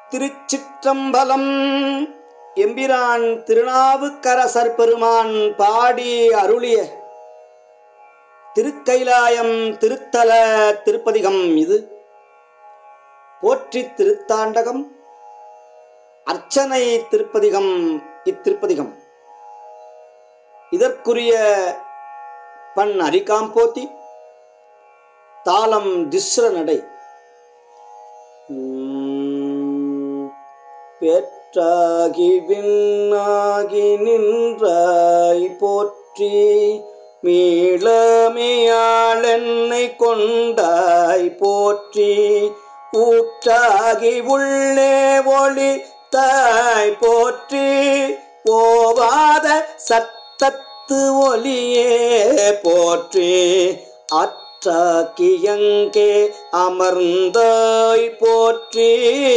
திருச்சிற்றம்பலம் எம்பிரான் திருநாவுக்கரசர் பெருமான் பாடி அருளிய திருக்கைலாயம் திருத்தல திருப்பதிகம் இது போற்றி திருத்தாண்டகம் அர்ச்சனை திருப்பதிகம் இத்திருப்பதிகம் இதற்குரிய பண் அரிகாம்போத்தி தாளம் திஸ்ர நடை உம், பெற்றாகி விண்ணாகி நின்றாய் போற்றி மீளமையாளென்னை கொண்டாய் போற்றி ஊற்றாகி உள்ளே ஒளி தாய் போற்றி போவாத சத்தத்து ஒலியே போற்றி அற்றாக்கியங்கே அமர்ந்தாய் போற்றி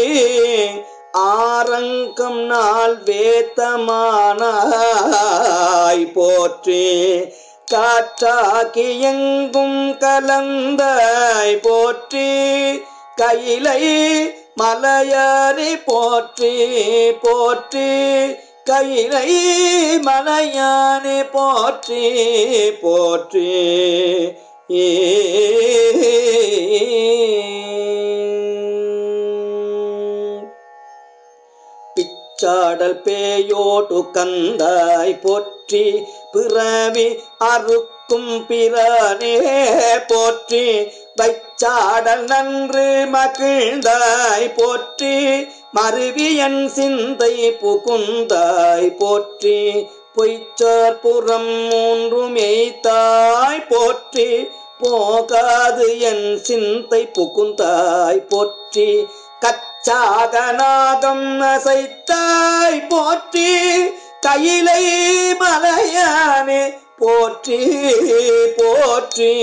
ஆரங்கம் நாள் வேத்தமானாய் போற்றி காற்றாக்கி எங்கும் கலந்தாய் போற்றி கையிலை மலையாரி போற்றி போற்றி கையிலை மலையானே போற்றி போற்றி பிச்சாடல் பேயோடு கந்தாய் போற்றி பிறவி அறுக்கும் பிறனே போற்றி வைச்சாடல் நன்று மகிழ்ந்தாய் போற்றி மருவியன் சிந்தை புகுந்தாய் போற்றி பொய்ச்சார் புறம் மூன்றும் எய்தாய் போற்றி போகாது என் சிந்தை புகுந்தாய் போற்றி கச்சாகநாகம் அசைத்தாய் போற்றி கையிலை மலையானே போற்றி போற்றி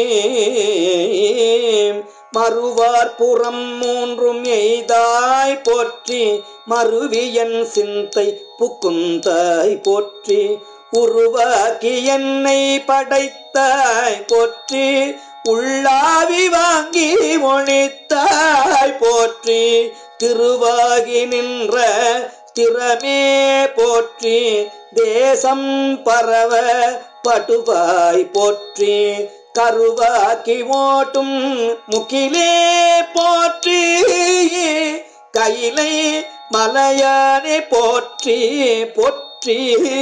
மறுவார் புறம் மூன்றும் எய்தாய் போற்றி மறுவியன் சிந்தை புக்குந்தாய் போற்றி உருவாக்கி என்னை படைத்தாய் போற்றி உள்ளாவி வாங்கி ஒழித்தாய் போற்றி திருவாகி நின்ற திறமே போற்றி தேசம் பரவ படுவாய் போற்றி கருவாக்கி ஓட்டும் முகிலே போற்றி கையிலை மலையானே போற்றி போற்றி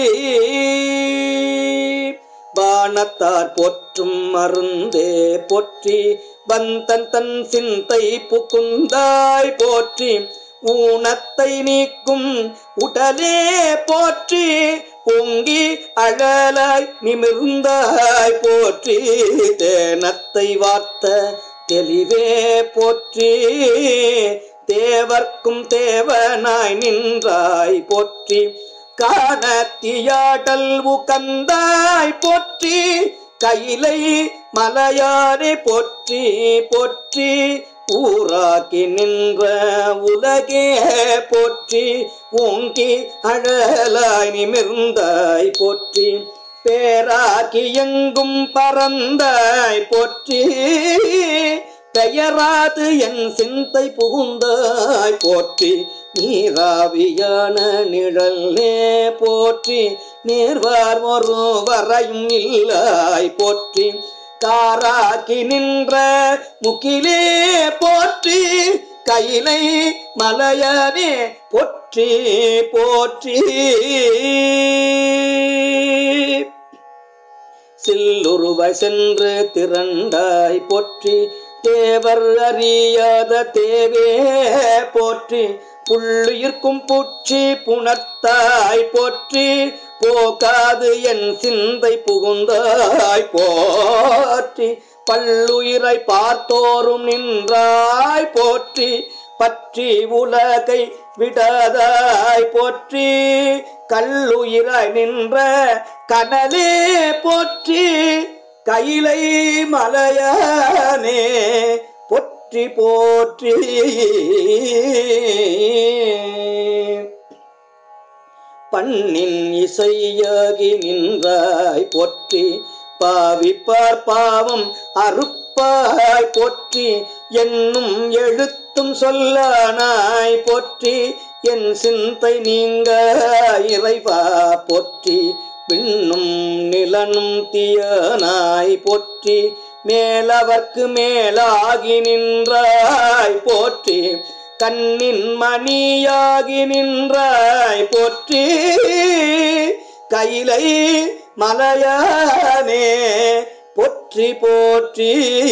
வானத்தார் போற்றும் மருந்தே போற்றி வந்தன் தன் சிந்தை புகுந்தாய் போற்றி ஊனத்தை நீக்கும் உடலே போற்றி பொங்கி அழலாய் நிமிர்ந்தாய் போற்றி தேனத்தை வார்த்த தெளிவே போற்றி தேவர்க்கும் தேவனாய் நின்றாய் போற்றி காணத்தியாடல் உகந்தாய் போற்றி கையிலை மலையாரே போற்றி போற்றி ஊராக்கி நின்ற உலகே போற்றி ஓங்கி அழலாய் நிமிர்ந்தாய் போற்றி பேராக்கி எங்கும் பறந்தாய் போற்றி பெயராது என் சிந்தை புகுந்தாய் போற்றி நீராவியான நிழலே போற்றி நேர்வார் ஒரு வரையும் இல்லாய் போற்றி காராக்கி நின்ற முகிலே போற்றி கையிலை மலையனே போற்றி போற்றி சில்லுருவ சென்று திரண்டாய் போற்றி தேவர் அறியாத தேவே போற்றி புள்ளுயிர்க்கும் பூச்சி புணர்த்தாய் போற்றி போகாது என் சிந்தை புகுந்தாய் போற்றி பல்லுயிரை பார்த்தோறும் நின்றாய் போற்றி பற்றி உலகை விடாதாய் போற்றி கல்லுயிராய் நின்ற கனலே போற்றி கையிலை மலையானே போற்றி போற்றி பண்ணின் இசையாகி நின்றாய் போற்றி பாவிப்பார் பாவம் அறுப்பாய் போற்றி என்னும் எழுத்த அனைத்தும் சொல்லானாய் போற்றி என் சிந்தை நீங்க இறைவா போற்றி விண்ணும் நிலனும் தீயனாய் போற்றி மேலவர்க்கு மேலாகி நின்றாய் போற்றி கண்ணின் மணியாகி நின்றாய் போற்றி கையிலை மலையானே போற்றி போற்றி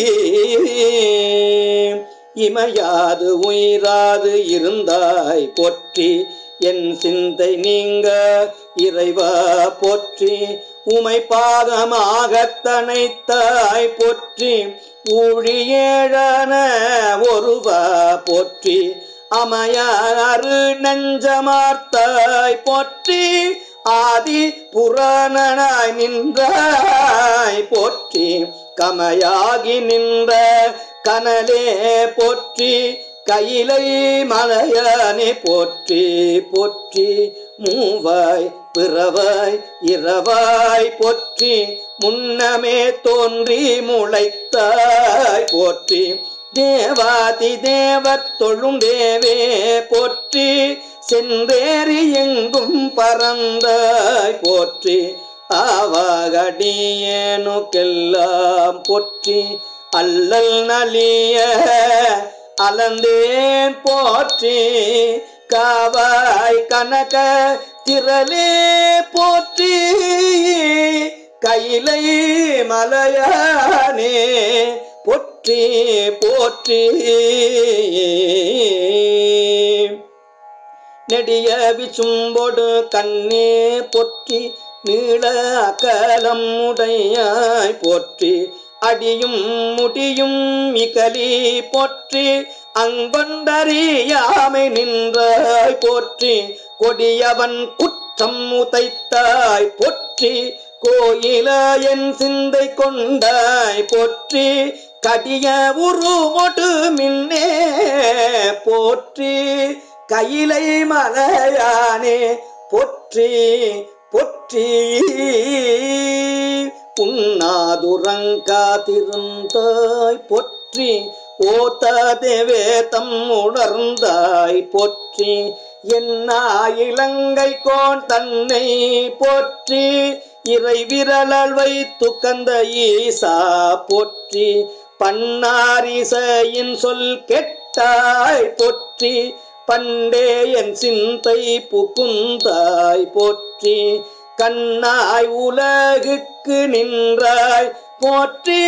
இமையாது உயிராது இருந்தாய் போற்றி என் சிந்தை நீங்க இறைவா போற்றி உமை பாதமாக தனைத்தாய் போற்றி ஊழியேழன ஒருவா போற்றி அமையாறு நெஞ்சமார்த்தாய் போற்றி ஆதி புராணனாய் நின்றாய் போற்றி கமையாகி நின்ற கனலே போற்றி கையிலை மலையானே போற்றி போற்றி மூவாய் பிறவாய் இரவாய் போற்றி முன்னமே தோன்றி முளைத்தாய் போற்றி தேவாதி தேவர் தொழும் தேவே போற்றி சென்றேறி எங்கும் பறந்தாய் போற்றி ஆவாகடியேனுக்கெல்லாம் போற்றி அல்லல் நலிய அலந்தேன் போற்றி காவாய் கனக திரளே போற்றி கையிலை மலையானே போற்றி போற்றி நெடிய விசும்பொடு கண்ணே போற்றி நீள அகலம் உடையாய் போற்றி அடியும் முடியும் இகலி போற்றி அங்கொண்டறியாமை நின்றாய் போற்றி கொடியவன் குற்றம் உதைத்தாய் போற்றி கோயில என் சிந்தை கொண்டாய் போற்றி கடிய உருமொடு மின்னே போற்றி கையிலை மலையானே போற்றி போற்றி உண்ணாதுரங்காதிருந்தாய் போற்றி ஓத்தாதேவே தம் உணர்ந்தாய் போற்றி என்ன இலங்கை கோன் தன்னை போற்றி இறை விரலால் வைத்து கந்த ஈசா போற்றி பன்னாரிசையின் சொல் கெட்டாய் போற்றி பண்டே என் சிந்தை புகுந்தாய் போற்றி கண்ணாய் உலகுக்கு நின்றாய் போற்றி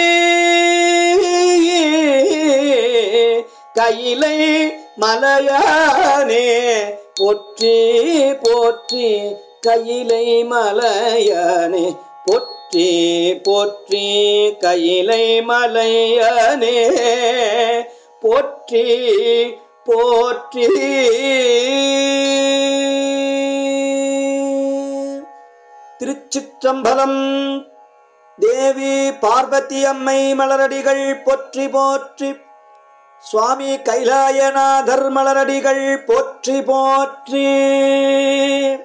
கையிலை மலையானே போற்றி போற்றி கையிலை மலையானே போற்றி போற்றி கையிலை மலையானே போற்றி போற்றி திருச்சிற்றம்பலம் தேவி பார்வதி அம்மை மலரடிகள் போற்றி போற்றி சுவாமி கைலாயநாதர் மலரடிகள் போற்றி போற்றி